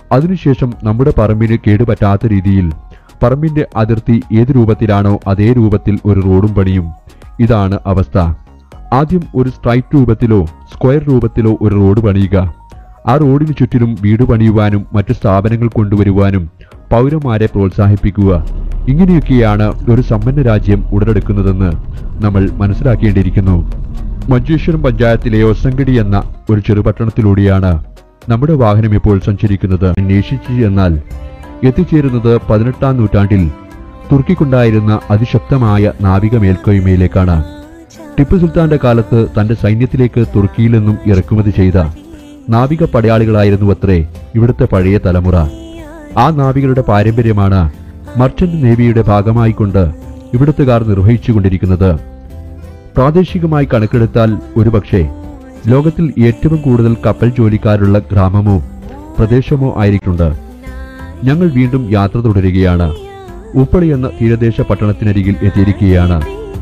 അതിനുശേഷം നമ്മുടെ പറമ്പിന് കേടുപറ്റാത്ത രീതിയിൽ പറമ്പിന്റെ അതിർത്തി ഏത് രൂപത്തിലാണോ അതേ രൂപത്തിൽ ഒരു റോഡും പണിയും ഇതാണ് അവസ്ഥ ആദ്യം ഒരു സ്ട്രൈറ്റ് രൂപത്തിലോ സ്ക്വയർ രൂപത്തിലോ ഒരു റോഡ് പണിയുക ആ റോഡിന് ചുറ്റിലും വീട് പണിയുവാനും മറ്റു സ്ഥാപനങ്ങൾ കൊണ്ടുവരുവാനും പൗരന്മാരെ പ്രോത്സാഹിപ്പിക്കുക ഇങ്ങനെയൊക്കെയാണ് ഒരു സമ്പന്ന രാജ്യം ഉടലെടുക്കുന്നതെന്ന് നമ്മൾ മനസ്സിലാക്കേണ്ടിയിരിക്കുന്നു മഞ്ചേശ്വരം പഞ്ചായത്തിലെ ഒസങ്കടി എന്ന ഒരു ചെറുപട്ടണത്തിലൂടെയാണ് നമ്മുടെ വാഹനം ഇപ്പോൾ സഞ്ചരിക്കുന്നത് അന്വേഷിച്ച് എന്നാൽ എത്തിച്ചേരുന്നത് പതിനെട്ടാം നൂറ്റാണ്ടിൽ തുർക്കിക്കുണ്ടായിരുന്ന അതിശക്തമായ നാവിക മേൽക്കോയ്മയിലേക്കാണ് ടിപ്പു സുൽത്താന്റെ കാലത്ത് തന്റെ സൈന്യത്തിലേക്ക് തുർക്കിയിൽ നിന്നും ഇറക്കുമതി ചെയ്ത നാവിക പടയാളികളായിരുന്നു അത്രേ ഇവിടുത്തെ പഴയ തലമുറ ആ നാവികരുടെ പാരമ്പര്യമാണ് മർച്ചന്റ് നേവിയുടെ ഭാഗമായിക്കൊണ്ട് ഇവിടുത്തുകാർ നിർവഹിച്ചുകൊണ്ടിരിക്കുന്നത് പ്രാദേശികമായി കണക്കെടുത്താൽ ഒരുപക്ഷെ ലോകത്തിൽ ഏറ്റവും കൂടുതൽ കപ്പൽ ജോലിക്കാരുള്ള ഗ്രാമമോ പ്രദേശമോ ആയിരിക്കുന്നുണ്ട് ഞങ്ങൾ വീണ്ടും യാത്ര തുടരുകയാണ് ഉപ്പളി എന്ന തീരദേശ പട്ടണത്തിനരികിൽ എത്തിയിരിക്കുകയാണ്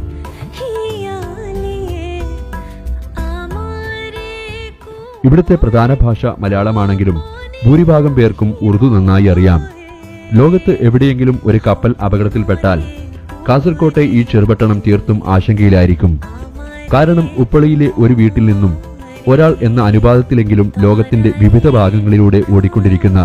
ഇവിടുത്തെ പ്രധാന ഭാഷ മലയാളമാണെങ്കിലും ഭൂരിഭാഗം പേർക്കും ഉറുദു നന്നായി അറിയാം ലോകത്ത് എവിടെയെങ്കിലും ഒരു കപ്പൽ അപകടത്തിൽപ്പെട്ടാൽ കാസർകോട്ടെ ഈ ചെറുപട്ടണം തീർത്തും ആശങ്കയിലായിരിക്കും കാരണം ഉപ്പളിയിലെ ഒരു വീട്ടിൽ നിന്നും ഒരാൾ എന്ന അനുപാതത്തിലെങ്കിലും ലോകത്തിന്റെ വിവിധ ഭാഗങ്ങളിലൂടെ ഓടിക്കൊണ്ടിരിക്കുന്ന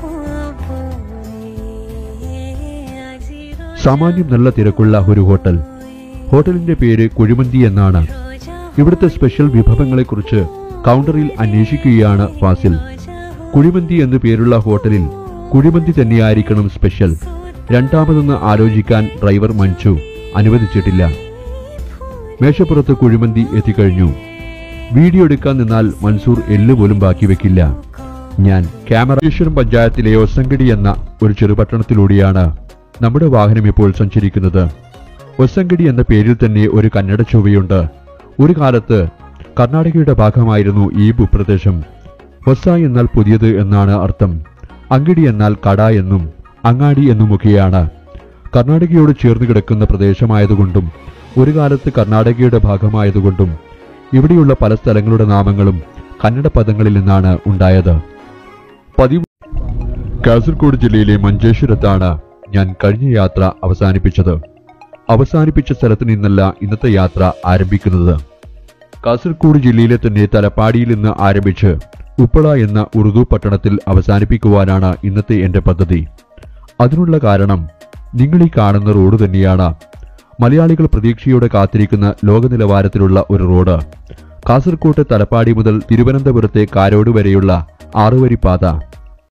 സാമാന്യം നല്ല തിരക്കുള്ള ഒരു ഹോട്ടൽ ഹോട്ടലിന്റെ പേര് കുഴിമന്തി എന്നാണ് ഇവിടുത്തെ സ്പെഷ്യൽ വിഭവങ്ങളെക്കുറിച്ച് കൗണ്ടറിൽ അന്വേഷിക്കുകയാണ് ഫാസിൽ കുഴിമന്തി എന്നു പേരുള്ള ഹോട്ടലിൽ കുഴിമന്തി തന്നെയായിരിക്കണം സ്പെഷ്യൽ രണ്ടാമതൊന്ന് ആലോചിക്കാൻ ഡ്രൈവർ മഞ്ജു അനുവദിച്ചിട്ടില്ല മേശപ്പുറത്ത് കുഴിമന്തി എത്തിക്കഴിഞ്ഞു വീഡിയോ എടുക്കാൻ നിന്നാൽ മൻസൂർ എല്ല് പോലും ബാക്കി വെക്കില്ല ഞാൻ ക്യാമറേശ്വരം പഞ്ചായത്തിലെ ഒസങ്കടി എന്ന ഒരു ചെറുപട്ടണത്തിലൂടെയാണ് നമ്മുടെ വാഹനം ഇപ്പോൾ സഞ്ചരിക്കുന്നത് ഒസങ്കടി എന്ന പേരിൽ തന്നെ ഒരു കന്നഡ ചൊവ്വയുണ്ട് ഒരു കാലത്ത് കർണാടകയുടെ ഭാഗമായിരുന്നു ഈ ഭൂപ്രദേശം ഹൊസ എന്നാൽ പുതിയത് എന്നാണ് അർത്ഥം അങ്കിടി എന്നാൽ കട എന്നും അങ്ങാടി എന്നുമൊക്കെയാണ് കർണാടകയോട് ചേർന്ന് കിടക്കുന്ന പ്രദേശമായതുകൊണ്ടും ഒരു കാലത്ത് കർണാടകയുടെ ഭാഗമായതുകൊണ്ടും ഇവിടെയുള്ള പല സ്ഥലങ്ങളുടെ നാമങ്ങളും കന്നഡ പദങ്ങളിൽ നിന്നാണ് ഉണ്ടായത് പതിവ് കാസർഗോഡ് ജില്ലയിലെ മഞ്ചേശ്വരത്താണ് ഞാൻ കഴിഞ്ഞ യാത്ര അവസാനിപ്പിച്ചത് അവസാനിപ്പിച്ച സ്ഥലത്ത് നിന്നല്ല ഇന്നത്തെ യാത്ര ആരംഭിക്കുന്നത് കാസർഗോഡ് ജില്ലയിലെ തന്നെ തലപ്പാടിയിൽ നിന്ന് ആരംഭിച്ച് ഉപ്പള എന്ന ഉറുദു പട്ടണത്തിൽ അവസാനിപ്പിക്കുവാനാണ് ഇന്നത്തെ എന്റെ പദ്ധതി അതിനുള്ള കാരണം നിങ്ങൾ ഈ കാണുന്ന റോഡ് തന്നെയാണ് മലയാളികൾ പ്രതീക്ഷയോടെ കാത്തിരിക്കുന്ന ലോക നിലവാരത്തിലുള്ള ഒരു റോഡ് കാസർകോട്ട് തലപ്പാടി മുതൽ തിരുവനന്തപുരത്തെ കാരോട് വരെയുള്ള ആറുവരി പാത